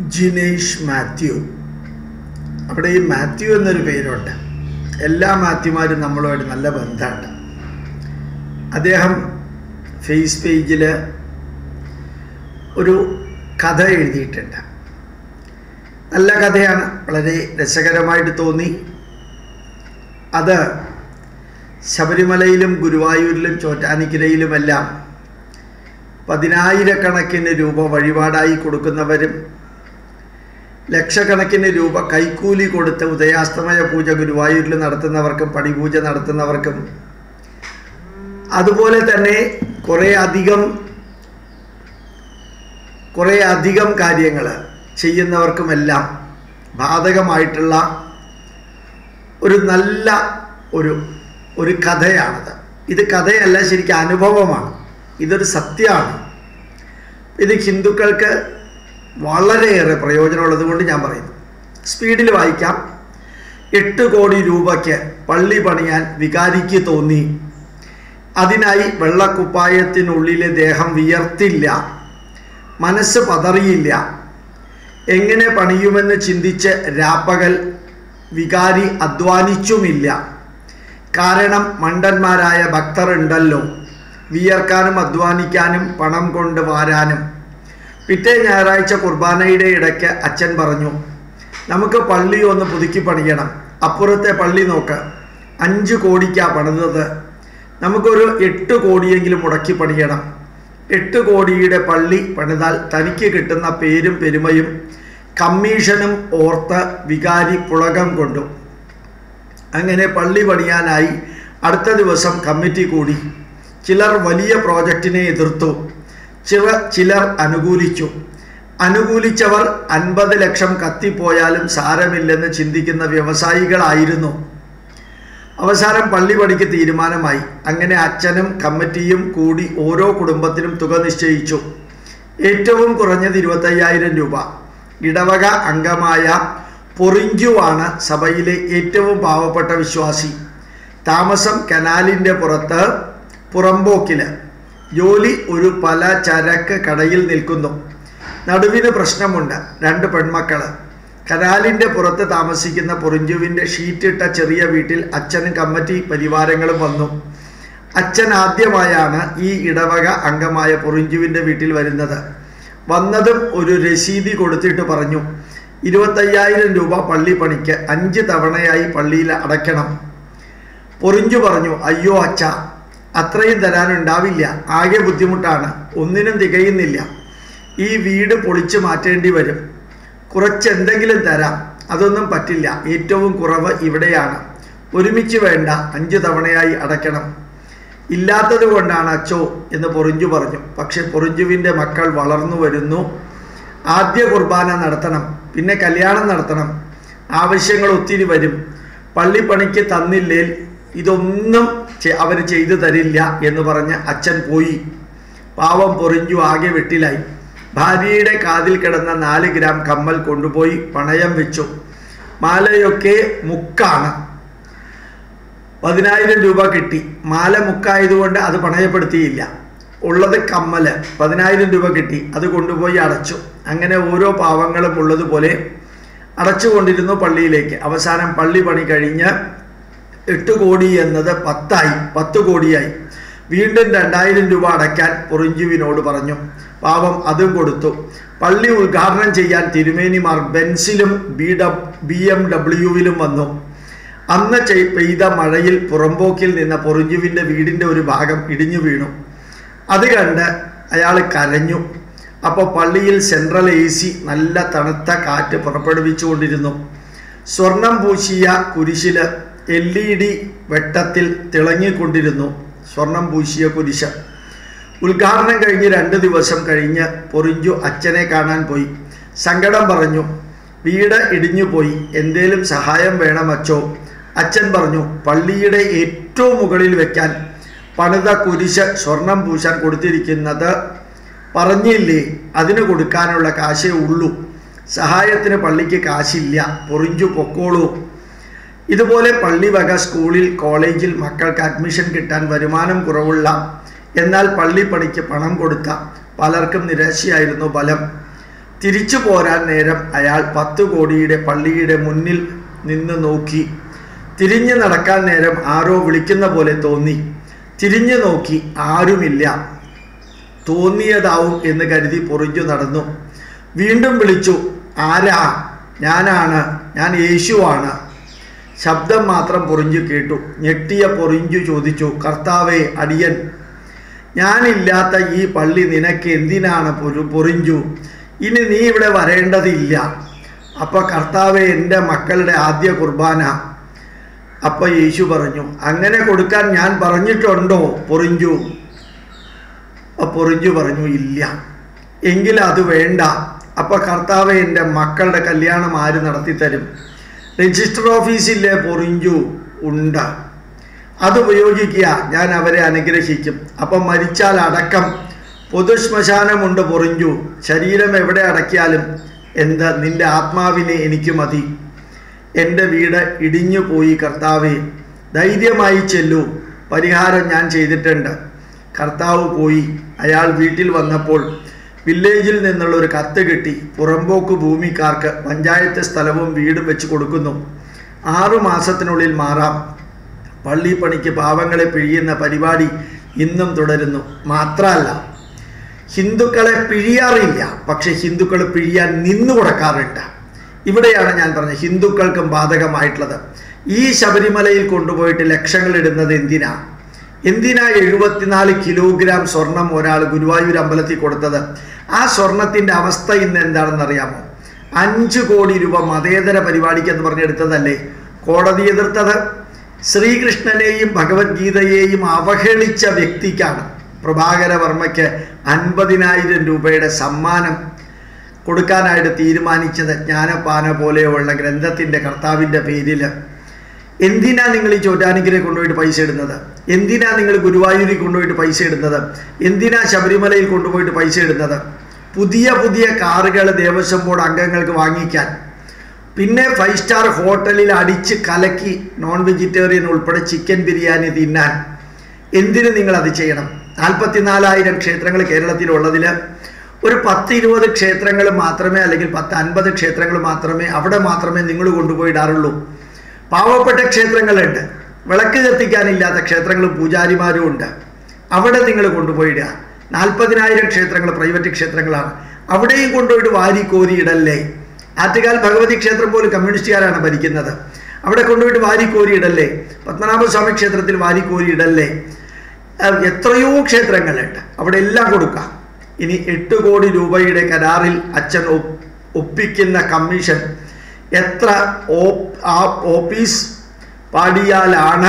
ജിനേഷ് മാത്യു അവിടെ ഈ മാത്യു എന്നൊരു പേരുണ്ട് എല്ലാ മാത്യുമാരും നമ്മളുമായിട്ട് നല്ല ബന്ധമുണ്ട് അദ്ദേഹം ഫേസ് പേജിൽ ഒരു കഥ എഴുതിയിട്ടുണ്ട് നല്ല കഥയാണ് വളരെ രസകരമായിട്ട് തോന്നി അത് ശബരിമലയിലും ഗുരുവായൂരിലും ചോറ്റാനിക്കരയിലുമെല്ലാം പതിനായിരക്കണക്കിന് രൂപ വഴിപാടായി കൊടുക്കുന്നവരും ലക്ഷക്കണക്കിന് രൂപ കൈക്കൂലി കൊടുത്ത് ഉദയാസ്തമയ പൂജ ഗുരുവായൂരിൽ നടത്തുന്നവർക്കും പടിപൂജ നടത്തുന്നവർക്കും അതുപോലെ തന്നെ കുറേ അധികം കുറേ അധികം കാര്യങ്ങൾ ചെയ്യുന്നവർക്കുമെല്ലാം ബാധകമായിട്ടുള്ള ഒരു നല്ല ഒരു ഒരു കഥയാണത് ഇത് കഥയല്ല ശരിക്കും അനുഭവമാണ് ഇതൊരു സത്യമാണ് ഇത് ഹിന്ദുക്കൾക്ക് വളരെയേറെ പ്രയോജനമുള്ളത് കൊണ്ട് ഞാൻ പറയുന്നു സ്പീഡിൽ വായിക്കാം എട്ട് കോടി രൂപയ്ക്ക് പള്ളി പണിയാൻ വികാരിക്ക് തോന്നി അതിനായി വെള്ളക്കുപ്പായത്തിനുള്ളിലെ ദേഹം വിയർത്തില്ല മനസ്സ് പതറിയില്ല എങ്ങനെ പണിയുമെന്ന് ചിന്തിച്ച് രാപ്പകൽ വികാരി അധ്വാനിച്ചുമില്ല കാരണം മണ്ടന്മാരായ ഭക്തരുണ്ടല്ലോ വിയർക്കാനും അധ്വാനിക്കാനും പണം കൊണ്ട് വാരാനും പിറ്റേ ഞായറാഴ്ച കുർബാനയുടെ ഇടയ്ക്ക് അച്ഛൻ പറഞ്ഞു നമുക്ക് പള്ളി ഒന്ന് പുതുക്കി പണിയണം അപ്പുറത്തെ പള്ളി നോക്ക് അഞ്ച് കോടിക്കാ പണിതത് നമുക്കൊരു എട്ട് കോടിയെങ്കിലും മുടക്കി പണിയണം എട്ട് കോടിയുടെ പള്ളി പണിതാൽ തനിക്ക് കിട്ടുന്ന പേരും പെരുമയും കമ്മീഷനും ഓർത്ത് വികാരി പുളകം കൊണ്ടു അങ്ങനെ പള്ളി പണിയാനായി അടുത്ത ദിവസം കമ്മിറ്റി കൂടി ചിലർ വലിയ പ്രോജക്റ്റിനെ എതിർത്തു ചില ചിലർ അനുകൂലിച്ചു അനുകൂലിച്ചവർ അൻപത് ലക്ഷം കത്തിപ്പോയാലും സാരമില്ലെന്ന് ചിന്തിക്കുന്ന വ്യവസായികളായിരുന്നു അവസാനം പള്ളി പണിക്ക് തീരുമാനമായി അങ്ങനെ അച്ഛനും കമ്മിറ്റിയും കൂടി ഓരോ കുടുംബത്തിനും തുക നിശ്ചയിച്ചു ഏറ്റവും കുറഞ്ഞത് ഇരുപത്തയ്യായിരം രൂപ ഇടവക അംഗമായ പൊറിഞ്ചുവാണ് സഭയിലെ ഏറ്റവും പാവപ്പെട്ട വിശ്വാസി താമസം കനാലിൻ്റെ പുറത്ത് പുറമ്പോക്കില് ജോലി ഒരു പലചരക്ക് കടയിൽ നിൽക്കുന്നു നടുവിന് പ്രശ്നമുണ്ട് രണ്ട് പെൺമക്കള് കനാലിൻ്റെ പുറത്ത് താമസിക്കുന്ന പൊറിഞ്ചുവിൻ്റെ ഷീറ്റിട്ട ചെറിയ വീട്ടിൽ അച്ഛനും കമ്മിറ്റി പരിവാരങ്ങളും വന്നു അച്ഛൻ ആദ്യമായാണ് ഈ ഇടവക അംഗമായ പൊറിഞ്ചുവിൻ്റെ വീട്ടിൽ വരുന്നത് വന്നതും ഒരു രസീതി കൊടുത്തിട്ട് പറഞ്ഞു ഇരുപത്തയ്യായിരം രൂപ പള്ളി പണിക്ക് അഞ്ച് തവണയായി പള്ളിയിൽ അടയ്ക്കണം പൊറിഞ്ചു പറഞ്ഞു അയ്യോ അച്ഛ അത്രയും തരാനുണ്ടാവില്ല ആകെ ബുദ്ധിമുട്ടാണ് ഒന്നിനും തികയുന്നില്ല ഈ വീട് പൊളിച്ചു മാറ്റേണ്ടി വരും കുറച്ച് എന്തെങ്കിലും തരാം അതൊന്നും പറ്റില്ല ഏറ്റവും കുറവ് ഇവിടെയാണ് ഒരുമിച്ച് വേണ്ട അഞ്ച് തവണയായി അടയ്ക്കണം ഇല്ലാത്തത് കൊണ്ടാണ് അച്ചോ എന്ന് പൊറിഞ്ചു പറഞ്ഞു പക്ഷെ പൊറിഞ്ചുവിൻ്റെ മക്കൾ വളർന്നു വരുന്നു ആദ്യ കുർബാന നടത്തണം പിന്നെ കല്യാണം നടത്തണം ആവശ്യങ്ങൾ ഒത്തിരി വരും പള്ളിപ്പണിക്ക് തന്നില്ലേൽ ഇതൊന്നും അവർ ചെയ്തു തരില്ല എന്ന് പറഞ്ഞ് അച്ഛൻ പോയി പാവം പൊറിഞ്ചു ആകെ വെട്ടിലായി ഭാര്യയുടെ കാതിൽ കിടന്ന നാല് ഗ്രാം കമ്മൽ കൊണ്ടുപോയി പണയം വെച്ചു മാലയൊക്കെ മുക്കാണ് പതിനായിരം രൂപ കിട്ടി മാല മുക്കായതുകൊണ്ട് അത് പണയപ്പെടുത്തിയില്ല ഉള്ളത് കമ്മല് പതിനായിരം രൂപ കിട്ടി അത് കൊണ്ടുപോയി അടച്ചു അങ്ങനെ ഓരോ പാവങ്ങളും ഉള്ളതുപോലെ അടച്ചുകൊണ്ടിരുന്നു പള്ളിയിലേക്ക് അവസാനം പള്ളി പണി കഴിഞ്ഞ് എട്ട് കോടി എന്നത് പത്തായി പത്ത് കോടിയായി വീണ്ടും രണ്ടായിരം രൂപ അടയ്ക്കാൻ പൊറിഞ്ചുവിനോട് പറഞ്ഞു പാവം അതും കൊടുത്തു പള്ളി ഉദ്ഘാടനം ചെയ്യാൻ തിരുമേനിമാർ ബെൻസിലും ബി ഡബ് ബി എം ഡബ്ല്യുവിലും വന്നു അന്ന് പെയ്ത മഴയിൽ പുറമ്പോക്കിൽ നിന്ന പൊറിഞ്ചുവിൻ്റെ വീടിൻ്റെ ഒരു ഭാഗം ഇടിഞ്ഞു വീണു അത് കണ്ട് അയാൾ കരഞ്ഞു അപ്പോൾ പള്ളിയിൽ സെൻട്രൽ എ സി നല്ല തണുത്ത കാറ്റ് പുറപ്പെടുവിച്ചുകൊണ്ടിരുന്നു സ്വർണം പൂശിയ കുരിശിൽ എൽ ഇ ഡി വെട്ടത്തിൽ തിളങ്ങിക്കൊണ്ടിരുന്നു സ്വർണം പൂശിയ കുരിശ് ഉദ്ഘാടനം കഴിഞ്ഞ് രണ്ട് ദിവസം കഴിഞ്ഞ് പൊറിഞ്ചു അച്ഛനെ കാണാൻ പോയി സങ്കടം പറഞ്ഞു വീട് ഇടിഞ്ഞു പോയി എന്തേലും സഹായം വേണം അച്ചോ അച്ഛൻ പറഞ്ഞു പള്ളിയുടെ ഏറ്റവും മുകളിൽ വെക്കാൻ പണിത കുരിശ് സ്വർണം പൂശാൻ കൊടുത്തിരിക്കുന്നത് പറഞ്ഞില്ലേ അതിന് കൊടുക്കാനുള്ള കാശേ ഉള്ളൂ സഹായത്തിന് പള്ളിക്ക് കാശില്ല പൊറിഞ്ചു പൊക്കോളൂ ഇതുപോലെ പള്ളി വക സ്കൂളിൽ കോളേജിൽ മക്കൾക്ക് അഡ്മിഷൻ കിട്ടാൻ വരുമാനം കുറവുള്ള എന്നാൽ പള്ളിപ്പണിക്ക് പണം കൊടുത്ത പലർക്കും നിരാശയായിരുന്നു ഫലം തിരിച്ചു പോരാൻ നേരം അയാൾ പത്ത് കോടിയുടെ പള്ളിയുടെ മുന്നിൽ നിന്ന് നോക്കി തിരിഞ്ഞു നടക്കാൻ നേരം ആരോ വിളിക്കുന്ന പോലെ തോന്നി തിരിഞ്ഞു നോക്കി ആരുമില്ല തോന്നിയതാവും എന്ന് കരുതി പൊറിഞ്ഞു നടന്നു വീണ്ടും വിളിച്ചു ആരാ ഞാനാണ് ഞാൻ യേശുവാണ് ശബ്ദം മാത്രം പൊറിഞ്ഞു കേട്ടു ഞെട്ടിയ പൊറിഞ്ചു ചോദിച്ചു കർത്താവേ അടിയൻ ഞാനില്ലാത്ത ഈ പള്ളി നിനക്ക് എന്തിനാണ് പൊരു പൊറിഞ്ചു ഇനി നീ ഇവിടെ വരേണ്ടതില്ല അപ്പൊ കർത്താവെ എൻ്റെ മക്കളുടെ ആദ്യ കുർബാന അപ്പൊ യേശു പറഞ്ഞു അങ്ങനെ കൊടുക്കാൻ ഞാൻ പറഞ്ഞിട്ടുണ്ടോ പൊറിഞ്ചു അപ്പൊ പൊറിഞ്ചു പറഞ്ഞു ഇല്ല എങ്കിൽ അത് വേണ്ട അപ്പൊ കർത്താവ് എൻ്റെ മക്കളുടെ കല്യാണം ആര് നടത്തിത്തരും രജിസ്റ്റർ ഓഫീസിലെ പൊറിഞ്ചു ഉണ്ട് അത് ഉപയോഗിക്കുക ഞാൻ അവരെ അനുഗ്രഹിക്കും അപ്പം മരിച്ചാൽ അടക്കം പൊതുശ്മശാനമുണ്ട് പൊറിഞ്ചു ശരീരം എവിടെ അടക്കിയാലും എന്താ നിന്റെ ആത്മാവിനെ എനിക്ക് മതി എൻ്റെ വീട് ഇടിഞ്ഞു പോയി കർത്താവെ ധൈര്യമായി ചെല്ലൂ പരിഹാരം ഞാൻ ചെയ്തിട്ടുണ്ട് കർത്താവ് പോയി അയാൾ വീട്ടിൽ വന്നപ്പോൾ വില്ലേജിൽ നിന്നുള്ള ഒരു കത്ത് കിട്ടി പുറമ്പോക്ക് ഭൂമിക്കാർക്ക് പഞ്ചായത്ത് സ്ഥലവും വീടും വെച്ച് കൊടുക്കുന്നു ആറു മാസത്തിനുള്ളിൽ മാറാം പള്ളി പണിക്ക് പാവങ്ങളെ പിഴിയുന്ന പരിപാടി ഇന്നും തുടരുന്നു മാത്രമല്ല ഹിന്ദുക്കളെ പിഴിയാറില്ല പക്ഷെ ഹിന്ദുക്കൾ പിഴിയാൻ നിന്നു കൊടുക്കാറുണ്ട് ഇവിടെയാണ് ഞാൻ പറഞ്ഞത് ഹിന്ദുക്കൾക്കും ബാധകമായിട്ടുള്ളത് ഈ ശബരിമലയിൽ കൊണ്ടുപോയിട്ട് ലക്ഷങ്ങൾ ഇടുന്നത് എന്തിനാ എന്തിനാ എഴുപത്തിനാല് കിലോഗ്രാം സ്വർണം ഒരാൾ ഗുരുവായൂർ അമ്പലത്തിൽ കൊടുത്തത് ആ സ്വർണത്തിന്റെ അവസ്ഥ ഇന്ന് എന്താണെന്ന് അറിയാമോ അഞ്ചു കോടി രൂപ മതേതര പരിപാടിക്ക് എന്ന് പറഞ്ഞെടുത്തതല്ലേ കോടതി എതിർത്തത് ശ്രീകൃഷ്ണനെയും ഭഗവത്ഗീതയെയും അവഹേളിച്ച വ്യക്തിക്കാണ് പ്രഭാകര വർമ്മയ്ക്ക് അൻപതിനായിരം രൂപയുടെ സമ്മാനം കൊടുക്കാനായിട്ട് തീരുമാനിച്ചത് ജ്ഞാനപാന പോലെയുള്ള ഗ്രന്ഥത്തിൻ്റെ കർത്താവിൻ്റെ പേരിൽ എന്തിനാ നിങ്ങൾ ഈ ചോറ്റാനിക്കരെ കൊണ്ടുപോയിട്ട് പൈസ ഇടുന്നത് എന്തിനാ നിങ്ങൾ ഗുരുവായൂരിൽ കൊണ്ടുപോയിട്ട് പൈസ ഇടുന്നത് എന്തിനാ ശബരിമലയിൽ കൊണ്ടുപോയിട്ട് പൈസ ഇടുന്നത് പുതിയ പുതിയ കാറുകൾ ദേവസ്വം ബോർഡ് അംഗങ്ങൾക്ക് വാങ്ങിക്കാൻ പിന്നെ ഫൈവ് സ്റ്റാർ ഹോട്ടലിൽ അടിച്ച് കലക്കി നോൺ വെജിറ്റേറിയൻ ഉൾപ്പെടെ ചിക്കൻ ബിരിയാണി തിന്നാൻ എന്തിനു നിങ്ങൾ അത് ചെയ്യണം നാൽപ്പത്തിനാലായിരം ക്ഷേത്രങ്ങൾ കേരളത്തിലുള്ളതിൽ ഒരു പത്ത് ഇരുപത് ക്ഷേത്രങ്ങൾ മാത്രമേ അല്ലെങ്കിൽ പത്ത് അൻപത് ക്ഷേത്രങ്ങൾ മാത്രമേ അവിടെ മാത്രമേ നിങ്ങൾ കൊണ്ടുപോയിടാറുള്ളൂ പാവപ്പെട്ട ക്ഷേത്രങ്ങളുണ്ട് വിളക്ക് കത്തിക്കാനില്ലാത്ത ക്ഷേത്രങ്ങളും പൂജാരിമാരും ഉണ്ട് അവിടെ നിങ്ങൾ കൊണ്ടുപോയിടുക നാൽപ്പതിനായിരം ക്ഷേത്രങ്ങൾ പ്രൈവറ്റ് ക്ഷേത്രങ്ങളാണ് അവിടെയും കൊണ്ടുപോയിട്ട് വാരി കോരി ഇടല്ലേ ആറ്റുകാൽ ഭഗവതി ക്ഷേത്രം പോലും കമ്മ്യൂണിസ്റ്റുകാരാണ് ഭരിക്കുന്നത് അവിടെ കൊണ്ടുപോയിട്ട് വാരി കോരി ഇടല്ലേ പത്മനാഭസ്വാമി ക്ഷേത്രത്തിൽ വാരി കോരി ഇടല്ലേ അഹ് എത്രയോ ക്ഷേത്രങ്ങളുണ്ട് അവിടെ എല്ലാം കൊടുക്കാം ഇനി എട്ട് കോടി രൂപയുടെ കരാറിൽ അച്ഛൻ ഒപ്പ് ഒപ്പിക്കുന്ന കമ്മീഷൻ എത്ര ഓ- ആ ഓഫീസ് പാടിയാലാണ്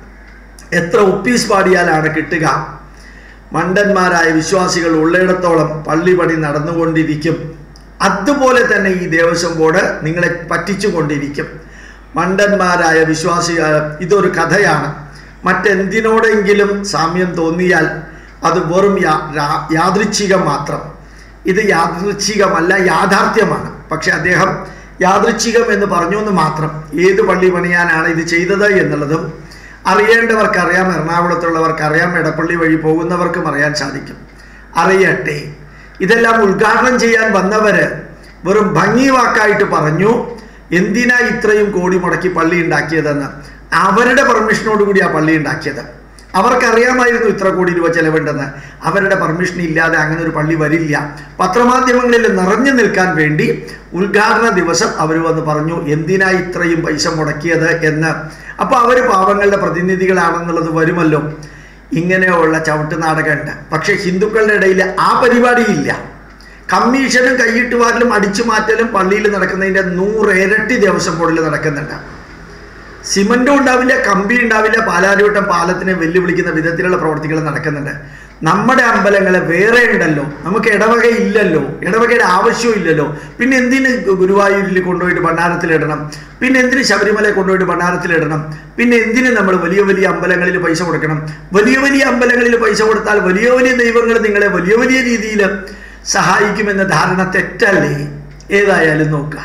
എത്ര ഒപ്പീസ് പാടിയാലാണ് കിട്ടുക മണ്ടന്മാരായ വിശ്വാസികൾ ഉള്ളിടത്തോളം പള്ളി പണി നടന്നുകൊണ്ടിരിക്കും അതുപോലെ തന്നെ ഈ ദേവസ്വം ബോർഡ് നിങ്ങളെ പറ്റിച്ചുകൊണ്ടിരിക്കും മണ്ടന്മാരായ വിശ്വാസികൾ ഇതൊരു കഥയാണ് മറ്റെന്തിനോടെങ്കിലും സാമ്യം തോന്നിയാൽ അത് വെറും യാ- രാ- യാദൃച്ഛികം മാത്രം ഇത് യാദൃച്ഛികമല്ല യാഥാർത്ഥ്യമാണ് പക്ഷെ അദ്ദേഹം യാദൃച്ഛികം എന്ന് പറഞ്ഞു എന്ന് മാത്രം ഏത് പള്ളി പണിയാനാണ് ഇത് ചെയ്തത് എന്നുള്ളതും അറിയേണ്ടവർക്കറിയാം എറണാകുളത്തുള്ളവർക്കറിയാം എടപ്പള്ളി വഴി പോകുന്നവർക്കും അറിയാൻ സാധിക്കും അറിയട്ടെ ഇതെല്ലാം ഉദ്ഘാടനം ചെയ്യാൻ വന്നവര് വെറും ഭംഗി വാക്കായിട്ട് പറഞ്ഞു എന്തിനാ ഇത്രയും കോടി മുടക്കി പള്ളി ഉണ്ടാക്കിയതെന്ന് അവരുടെ പെർമിഷനോട് കൂടി ആ പള്ളി ഉണ്ടാക്കിയത് അവർക്കറിയാമായിരുന്നു ഇത്ര കോടി രൂപ ചെലവുണ്ടെന്ന് അവരുടെ പെർമിഷൻ ഇല്ലാതെ അങ്ങനെ ഒരു പള്ളി വരില്ല പത്രമാധ്യമങ്ങളിൽ നിറഞ്ഞു നിൽക്കാൻ വേണ്ടി ഉദ്ഘാടന ദിവസം അവർ വന്ന് പറഞ്ഞു എന്തിനാ ഇത്രയും പൈസ മുടക്കിയത് എന്ന് അപ്പോൾ അവർ പാവങ്ങളുടെ പ്രതിനിധികളാണെന്നുള്ളത് വരുമല്ലോ ഇങ്ങനെയുള്ള ചവിട്ട് നാടകമുണ്ട് പക്ഷെ ഹിന്ദുക്കളുടെ ഇടയിൽ ആ പരിപാടിയില്ല കമ്മീഷനും കൈയിട്ടുവാരലും അടിച്ചു മാറ്റലും പള്ളിയിൽ നടക്കുന്നതിൻ്റെ നൂറിരട്ടി ദേവസ്വം ബോർഡിൽ നടക്കുന്നുണ്ട് സിമന്റും ഉണ്ടാവില്ല കമ്പി ഉണ്ടാവില്ല പാലാരിവട്ടം പാലത്തിനെ വെല്ലുവിളിക്കുന്ന വിധത്തിലുള്ള പ്രവർത്തികൾ നടക്കുന്നുണ്ട് നമ്മുടെ അമ്പലങ്ങൾ വേറെ ഉണ്ടല്ലോ നമുക്ക് ഇടവക ഇല്ലല്ലോ ഇടവകയുടെ ആവശ്യവും ഇല്ലല്ലോ പിന്നെ എന്തിന് ഗുരുവായൂരിൽ കൊണ്ടുപോയിട്ട് ഭണ്ഡാരത്തിലിടണം പിന്നെ എന്തിന് ശബരിമല കൊണ്ടുപോയിട്ട് ഭണ്ഡാരത്തിലിടണം പിന്നെ എന്തിന് നമ്മൾ വലിയ വലിയ അമ്പലങ്ങളിൽ പൈസ കൊടുക്കണം വലിയ വലിയ അമ്പലങ്ങളിൽ പൈസ കൊടുത്താൽ വലിയ വലിയ ദൈവങ്ങൾ നിങ്ങളെ വലിയ വലിയ രീതിയിൽ സഹായിക്കുമെന്ന ധാരണ തെറ്റല്ലേ ഏതായാലും നോക്കാം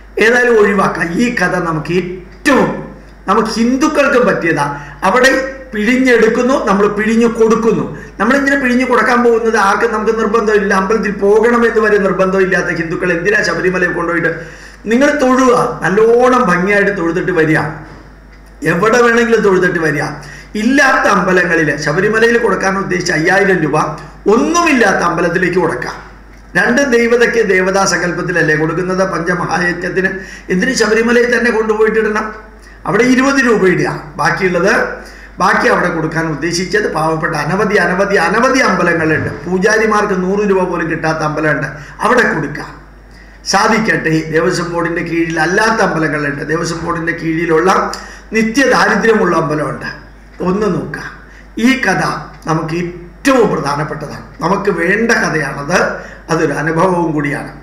ഏതായാലും ഒഴിവാക്കാം ഈ കഥ നമുക്ക് ഏറ്റവും നമുക്ക് ഹിന്ദുക്കൾക്കും പറ്റിയതാ അവിടെ പിഴിഞ്ഞെടുക്കുന്നു നമ്മൾ പിഴിഞ്ഞു കൊടുക്കുന്നു നമ്മളിങ്ങനെ പിഴിഞ്ഞു കൊടുക്കാൻ പോകുന്നത് ആർക്കും നമുക്ക് നിർബന്ധമില്ല അമ്പലത്തിൽ പോകണമെന്ന് വരെ നിർബന്ധമില്ലാത്ത ഹിന്ദുക്കൾ എന്തിനാ ശബരിമലയിൽ കൊണ്ടുപോയിട്ട് നിങ്ങൾ തൊഴുക നല്ലോണം ഭംഗിയായിട്ട് തൊഴുതിട്ട് വരിക എവിടെ വേണമെങ്കിലും തൊഴുതിട്ട് വരിക ഇല്ലാത്ത അമ്പലങ്ങളിൽ ശബരിമലയിൽ കൊടുക്കാൻ ഉദ്ദേശിച്ച അയ്യായിരം രൂപ ഒന്നുമില്ലാത്ത അമ്പലത്തിലേക്ക് കൊടുക്കാം രണ്ട് ദൈവതയ്ക്ക് ദേവതാ സങ്കല്പത്തിലല്ലേ കൊടുക്കുന്നത് പഞ്ചമഹായജ്ഞത്തിന് എന്തിന് ശബരിമലയിൽ തന്നെ കൊണ്ടുപോയിട്ടിടണം അവിടെ ഇരുപത് രൂപ ഇടുക ബാക്കിയുള്ളത് ബാക്കി അവിടെ കൊടുക്കാൻ ഉദ്ദേശിച്ചത് പാവപ്പെട്ട അനവധി അനവധി അനവധി അമ്പലങ്ങളുണ്ട് പൂജാരിമാർക്ക് നൂറ് രൂപ പോലും കിട്ടാത്ത അമ്പലമുണ്ട് അവിടെ കൊടുക്കാം സാധിക്കട്ടെ ദേവസ്വം ബോർഡിന്റെ കീഴിൽ അല്ലാത്ത അമ്പലങ്ങളുണ്ട് ദേവസ്വം ബോർഡിന്റെ കീഴിലുള്ള നിത്യദാരിദ്ര്യമുള്ള അമ്പലമുണ്ട് ഒന്ന് നോക്കാം ഈ കഥ നമുക്ക് ഏറ്റവും പ്രധാനപ്പെട്ടതാണ് നമുക്ക് വേണ്ട കഥയാണത് അതൊരു അനുഭവവും കൂടിയാണ്